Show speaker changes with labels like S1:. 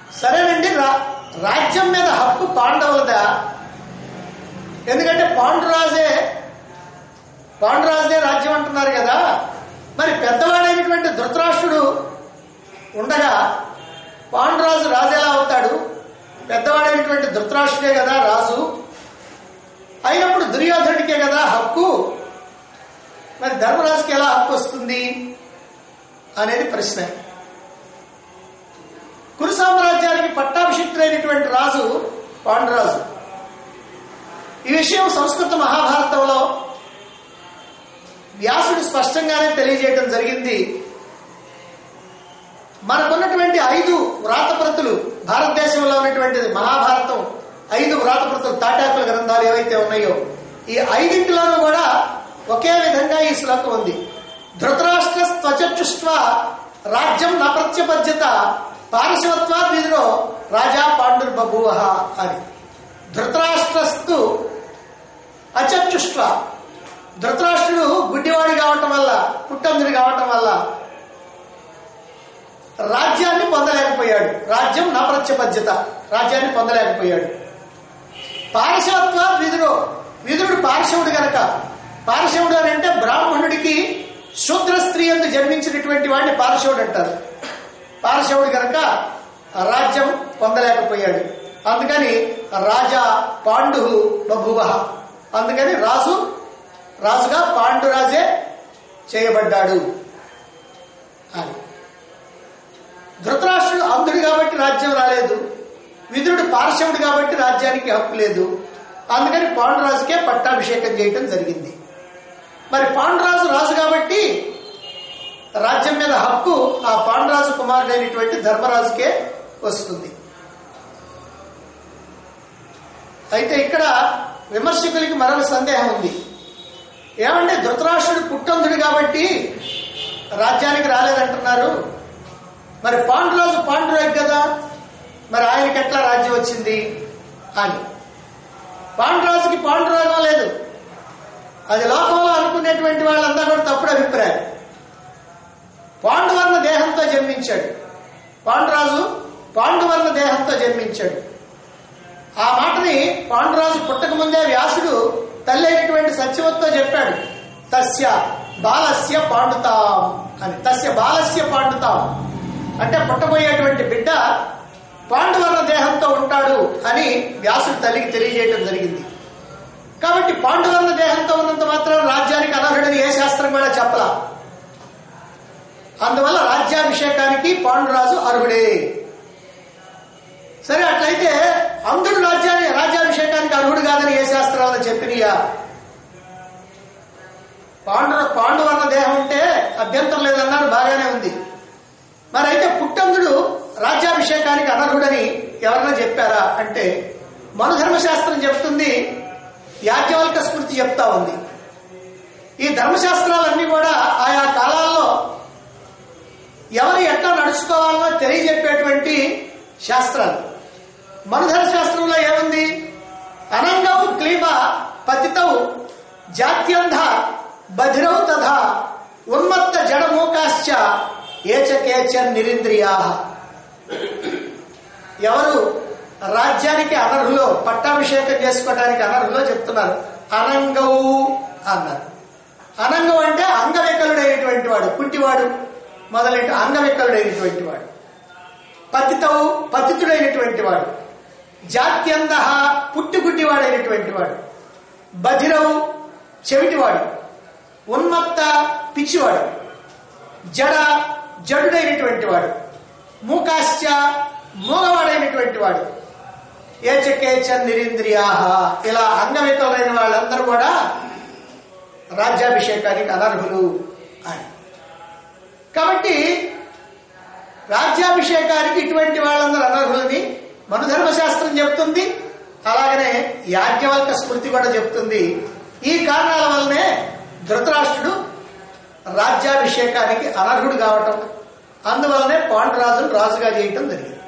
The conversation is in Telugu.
S1: సరేనండి రా రాజ్యం మీద హక్కు పాండవులదా ఎందుకంటే పాండురాజే పాండురాజుదే రాజ్యం అంటున్నారు కదా మరి పెద్దవాడైనటువంటి ధృతరాష్ట్రుడు ఉండగా పాండురాజు రాజు ఎలా అవుతాడు పెద్దవాడైనటువంటి ధృతరాష్ట్రుడే కదా రాజు అయినప్పుడు దుర్యోధనుడికే కదా హక్కు మరి ధర్మరాజుకి ఎలా హక్కు వస్తుంది అనేది ప్రశ్న కురు సామ్రాజ్యానికి పట్టాభిషిక్తులైనటువంటి రాజు పాండురాజు ఈ విషయం సంస్కృత మహాభారతంలో వ్యాసుడు స్పష్టంగానే తెలియజేయడం జరిగింది మనకున్నటువంటి ఐదు వ్రాతప్రతులు భారతదేశంలో ఉన్నటువంటి మహాభారతం ఐదు వ్రాతప్రతులు తాటాకుల గ్రంథాలు ఏవైతే ఉన్నాయో ఈ ఐదింటిలోనూ కూడా ఒకే విధంగా ఈ శ్లోకం ఉంది ధృతరాష్ట్ర త్వచచుష్వ రాజ్యం న ప్రత్యపద్యత పారశవత్వా విధిలో రాజా పాండుర్బభువ అని ధృతరాష్ట్రస్తు అచచుష్వ ధృతరాష్ట్రుడు గుడ్డివాడి కావటం వల్ల పుట్టందుడి కావటం వల్ల రాజ్యాన్ని పొందలేకపోయాడు రాజ్యం నా ప్రత్యపద్యత రాజ్యాన్ని పొందలేకపోయాడు పారశవత్వ విధుడు విధుడు పార్శవుడు గనక పార్శవుడు అని అంటే బ్రాహ్మణుడికి శూద్ర స్త్రీ అందు జన్మించినటువంటి వాడిని పార్శవుడు అంటారు పార్శవుడు గనక రాజ్యం పొందలేకపోయాడు అందుకని రాజా పాండు బభువ అందుకని రాజు రాజుగా పాండురాజే చేయబడ్డాడు అని ధృతరాష్ట్రుడు అంధుడు కాబట్టి రాజ్యం రాలేదు విదురుడు పార్శవుడు కాబట్టి రాజ్యానికి హక్కు లేదు అందుకని పాండురాజుకే పట్టాభిషేకం చేయటం జరిగింది మరి పాండురాజు రాజు కాబట్టి రాజ్యం మీద హక్కు ఆ పాండురాజు కుమారుడైనటువంటి ధర్మరాజుకే వస్తుంది అయితే ఇక్కడ విమర్శకులకి మరొక సందేహం ఉంది ఏమంటే ధృతరాష్ట్రుడు పుట్టంధుడు కాబట్టి రాజ్యానికి రాలేదంటున్నారు మరి పాండురాజు పాండురాజు కదా మరి ఆయనకి ఎట్లా రాజ్యం వచ్చింది అని పాండురాజుకి పాండురాగం లేదు అది లోకంలో అనుకునేటువంటి వాళ్ళంతా కూడా తప్పుడు అభిప్రాయం పాండువర్ణ దేహంతో జన్మించాడు పాండురాజు పాండువర్ణ దేహంతో జన్మించాడు ఆ మాటని పాండురాజు పుట్టక ముందే వ్యాసుడు తల్లి అయినటువంటి సత్యవతితో చెప్పాడు తస్య బాలస్య పాండుతాం అని తస్య బాలస్య పాండుతాం అంటే పుట్టబోయేటువంటి బిడ్డ పాండువర్ణ దేహంతో ఉంటాడు అని వ్యాసుడు తల్లికి తెలియజేయడం జరిగింది కాబట్టి పాండువర్ణ దేహంతో ఉన్నంత మాత్రం రాజ్యానికి అనర్హుడని ఏ శాస్త్రం కూడా చెప్పలా అందువల్ల రాజ్యాభిషేకానికి పాండురాజు అర్హుడే సరే అట్లయితే అంధుడు రాజ్యాన్ని రాజ్యాభిషేకానికి అర్హుడు కాదని ఏ శాస్త్రాలను చెప్పినయా పాండు పాండువర్ణ దేహం ఉంటే అభ్యంతరం లేదన్నారు బాగానే ఉంది మరి అయితే పుట్టందుడు రాజ్యాభిషేకానికి అనర్హుడని ఎవరన్నా చెప్పారా అంటే మనుధర్మశాస్త్రం చెప్తుంది యాజ్ఞవల్క స్మృతి చెప్తా ఉంది ఈ ధర్మశాస్త్రాలన్నీ కూడా ఆయా కాలాల్లో ఎవరు ఎట్లా నడుచుకోవాలో తెలియజెప్పేటువంటి శాస్త్రాలు మనుధర్మ శాస్త్రంలో ఏముంది అనంగవు క్లీబ పతితౌ జాత్యంధ బధిరౌ తథా ఉన్మత్త జడమూకాశ్చ ఏచకేచ నిరింద్రియా ఎవరు రాజ్యానికి అనర్హులో పట్టాభిషేకం చేసుకోవడానికి అనర్హులో చెప్తున్నారు అనంగవు అన్నారు అనంగం అంటే అంగవికలుడైనటువంటి వాడు కుంటివాడు మొదలైన అంగవికలుడైనటువంటి వాడు పతితవు పతితుడైనటువంటి వాడు జాత్యంద పుట్టుగుడ్డివాడైనటువంటి వాడు బధిరవు చెవిటివాడు ఉన్మత్త పిచ్చివాడు జడ జడుడైనటువంటి వాడు మూకాశ్చ మూగవాడైనటువంటి వాడు ఏచకేచ నిరింద్రియా ఇలా అంగవికలైన వాళ్ళందరూ కూడా రాజ్యాభిషేకానికి అనర్హులు అని కాబట్టి రాజ్యాభిషేకానికి ఇటువంటి వాళ్ళందరూ అనర్హులని మనుధర్మశాస్త్రం చెప్తుంది అలాగనే యాజ్ఞవల్క స్మృతి కూడా చెప్తుంది ఈ కారణాల వల్లనే ధృతరాష్ట్రుడు రాజ్యాభిషేకానికి అనర్హుడు కావటం అందువల్లనే పాండురాజును రాజుగా చేయటం జరిగింది